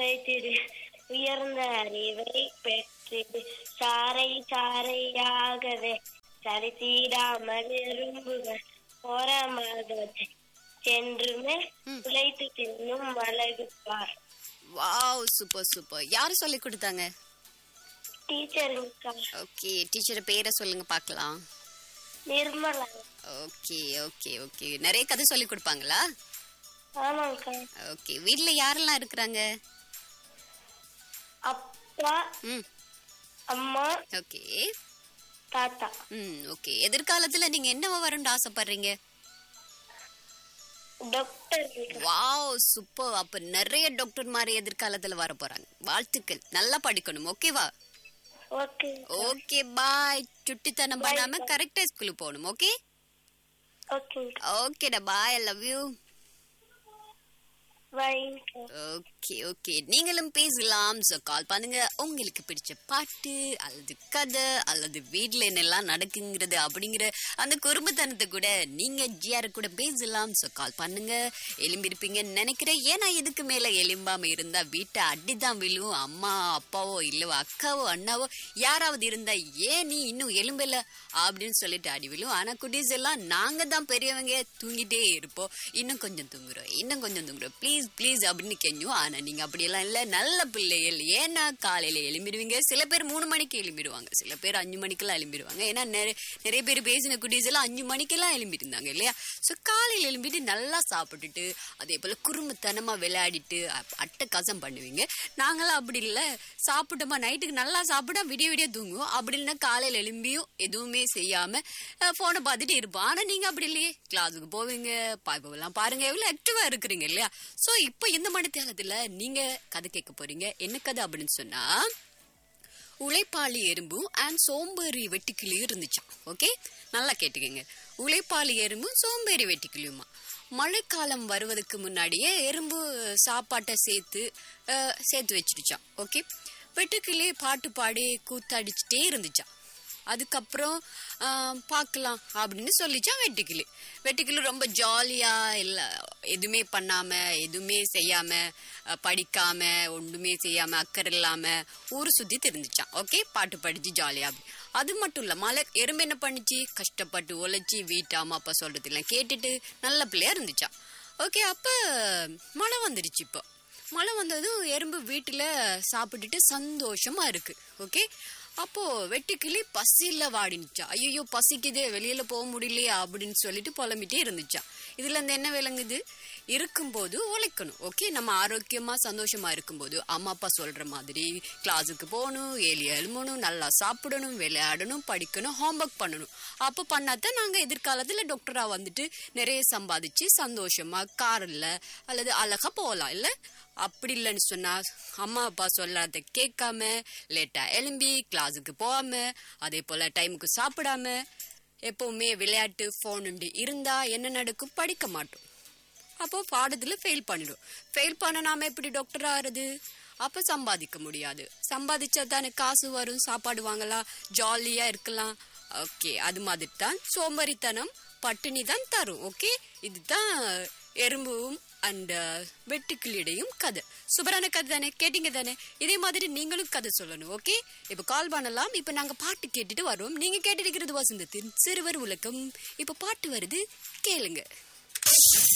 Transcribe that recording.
உழைத்திடு உயர்ந்த அறிவை பெற்றிடு சாறை சாறையாகவே சரித்தீடாமல் எறும்புகள் ஓரமாக சென்றுமே உழைத்து தின்னும் அழகுப்பார் வாவ் சூப்பர் சூப்பர் யாரு சொல்லி கொடுத்தாங்க டீச்சருங்கக்கா ஓகே டீச்சர் பேரை சொல்லுங்க பார்க்கலாம் நிர்மலா ஓகே ஓகே ஓகே நிறைய கதை சொல்லி கொடுப்பாங்களா ஆமாங்கக்கா ஓகே வீட்ல யாரெல்லாம் இருக்கிறாங்க அப்பா ம் அம்மா ஓகே தாத்தா ம் ஓகே எதிர்காலத்துல நீங்க என்னவா வரணும்னு ஆசைப்படுறீங்க டாக்டர் வாவ் சூப்பர் அப்ப நிறைய டாக்டர் மாதிரி எதிர்காலத்துல வர போறாங்க வாழ்த்துக்கள் நல்லா படிக்கணும் ஓகேவா ஓகே ஓகே பாய் சுட்டித்தனம் பண்ணாம கரெக்டா ஸ்கூலுக்கு போகணும் ஓகே ஓகேங்கக்கா ஓகேடா பாய் ஐ லவ் யூ பாய்ங்கக்கா ஓகே ஓகே நீங்களும் பேசலாம் ஸோ கால் பண்ணுங்க உங்களுக்கு பிடிச்ச பாட்டு அல்லது கதை அல்லது வீட்டில் என்னெல்லாம் நடக்குங்கிறது அப்படிங்கிற அந்த குறும்புத்தனத்தை கூட நீங்க ஜிஆர் கூட பேசலாம் ஸோ கால் பண்ணுங்க எலும்பிருப்பீங்கன்னு நினைக்கிறேன் ஏன்னா இதுக்கு மேல எலும்பாம இருந்தா வீட்டை அடிதான் விழுவும் அம்மா அப்பாவோ இல்லவோ அக்காவோ அண்ணாவோ யாராவது இருந்தா ஏன் நீ இன்னும் எலும்பல அப்படின்னு சொல்லிட்டு அடி விழுவும் ஆனா குட்டீஸ் எல்லாம் நாங்க தான் பெரியவங்க தூங்கிட்டே இருப்போம் இன்னும் கொஞ்சம் தூங்குறோம் இன்னும் கொஞ்சம் தூங்குறோம் ப்ளீஸ் ப்ளீஸ் அப்படின்னு கெஞ்சும் ஆனா நீங்க அப்படியெல்லாம் இல்ல நல்ல பிள்ளைகள் ஏன்னா காலையில எழும்பிடுவீங்க சில பேர் மூணு மணிக்கு எழும்பிடுவாங்க சில பேர் அஞ்சு மணிக்கெல்லாம் எழும்பிடுவாங்க ஏன்னா நிறைய நிறைய பேர் பேசின குட்டீஸ் எல்லாம் அஞ்சு மணிக்கெல்லாம் எழும்பிருந்தாங்க இல்லையா ஸோ காலையில எழும்பிட்டு நல்லா சாப்பிட்டுட்டு அதே போல குறும்புத்தனமா விளையாடிட்டு அ- அட்டகாசம் பண்ணுவீங்க நாங்களாம் அப்படி இல்லை சாப்பிட்டோமா நைட்டுக்கு நல்லா சாப்பிட்டா விடிய விடிய தூங்குவோம் அப்படி இல்லைன்னா காலையில எழும்பியும் எதுவுமே செய்யாம போனை பார்த்துட்டு இருப்போம் ஆனா நீங்க அப்படி இல்லையே கிளாஸுக்கு போவீங்க பாய்ப்பெல்லாம் பாருங்க எவ்வளவு ஆக்டிவா இருக்கிறீங்க இல்லையா சோ இப்போ இந்த மணி தேலத்துல நீங்க கதை கேட்க போறீங்க என்ன கதை அப்படின்னு சொன்னா உழைப்பாளி எறும்பும் அண்ட் சோம்பேறி வெட்டுக்கிளியும் இருந்துச்சாம் ஓகே நல்லா கேட்டுக்கங்க உழைப்பாளி எறும்பும் சோம்பேறி வெட்டுக்கிளியுமா மழைக்காலம் வருவதற்கு முன்னாடியே எறும்பு சாப்பாட்டை சேர்த்து அஹ், சேர்த்து வச்சிடுச்சான் ஓகே வெட்டுக்கிளி பாட்டு பாடி கூத்தடிச்சிட்டே இருந்துச்சான் அதுக்கப்புறம் ஆஹ், பார்க்கலாம் அப்படின்னு சொல்லிச்சான் வெட்டுக்கிளி வெட்டுக்கிளி ரொம்ப ஜாலியா இல்ல எதுவுமே பண்ணாம எதுவுமே செய்யாம அஹ், படிக்காம ஒன்றுமே செய்யாம அக்கறை இல்லாம ஊர் சுத்தி தெரிஞ்சுச்சான் ஓகே பாட்டு படிச்சு ஜாலியா அப்படி. அது மட்டும் இல்ல மலை எறும்பு என்ன பண்ணுச்சு கஷ்டப்பட்டு உழைச்சி வீட்டு அம்மா அப்பா சொல்றதெல்லாம் கேட்டுட்டு நல்ல பிள்ளையா இருந்துச்சான் ஓகே அப்ப மழை வந்துடுச்சு இப்போ மழை வந்ததும் எறும்பு வீட்டுல சாப்பிட்டுட்டு சந்தோஷமா இருக்கு ஓகே அப்போ வெட்டுக்கிளி பசியில வாடினுச்சா ஐயோ பசிக்குதே வெளியில போக முடியலையே அப்படின்னு சொல்லிட்டு புலம்பிட்டே இருந்துச்சா இதுல இருந்து என்ன விளங்குது இருக்கும்போது உழைக்கணும் ஓகே நம்ம ஆரோக்கியமா சந்தோஷமா இருக்கும்போது அம்மா அப்பா சொல்ற மாதிரி கிளாஸுக்கு போகணும் ஏழு எழுமணும் நல்லா சாப்பிடணும் விளையாடணும் படிக்கணும் ஹோம்ஒர்க் பண்ணணும் அப்போ பண்ணாதான் நாங்க எதிர்காலத்துல டாக்டரா வந்துட்டு நிறைய சம்பாதிச்சு சந்தோஷமா கார்ல அல்லது அழகா போகலாம் இல்ல அப்படி இல்லைன்னு சொன்னா அம்மா அப்பா சொல்லாத கேட்காம லேட்டா எழும்பி கிளாஸுக்கு போகாம அதே போல டைமுக்கு சாப்பிடாம எப்பவுமே விளையாட்டு போன் இருந்தா என்ன நடக்கும் படிக்க மாட்டோம் அப்போ பாடத்துல ஃபெயில் பண்ணிடும் ஃபெயில் பண்ண நாம எப்படி டாக்டர் ஆகுறது அப்ப சம்பாதிக்க முடியாது சம்பாதிச்சா தானே காசு வரும் சாப்பாடு வாங்கலாம் ஜாலியா இருக்கலாம் ஓகே அது மாதிரி தான் சோம்பேறித்தனம் பட்டினி தான் தரும் ஓகே இதுதான் எறும்பும் அண்ட் வெட்டுக்கிளியுடையும் கதை சூப்பரான கதை தானே கேட்டீங்க தானே இதே மாதிரி நீங்களும் கதை சொல்லணும் ஓகே இப்போ கால் பண்ணலாம் இப்போ நாங்க பாட்டு கேட்டுட்டு வரோம் நீங்க கேட்டிருக்கிறது வசந்தத்தின் சிறுவர் உலகம் இப்போ பாட்டு வருது கேளுங்க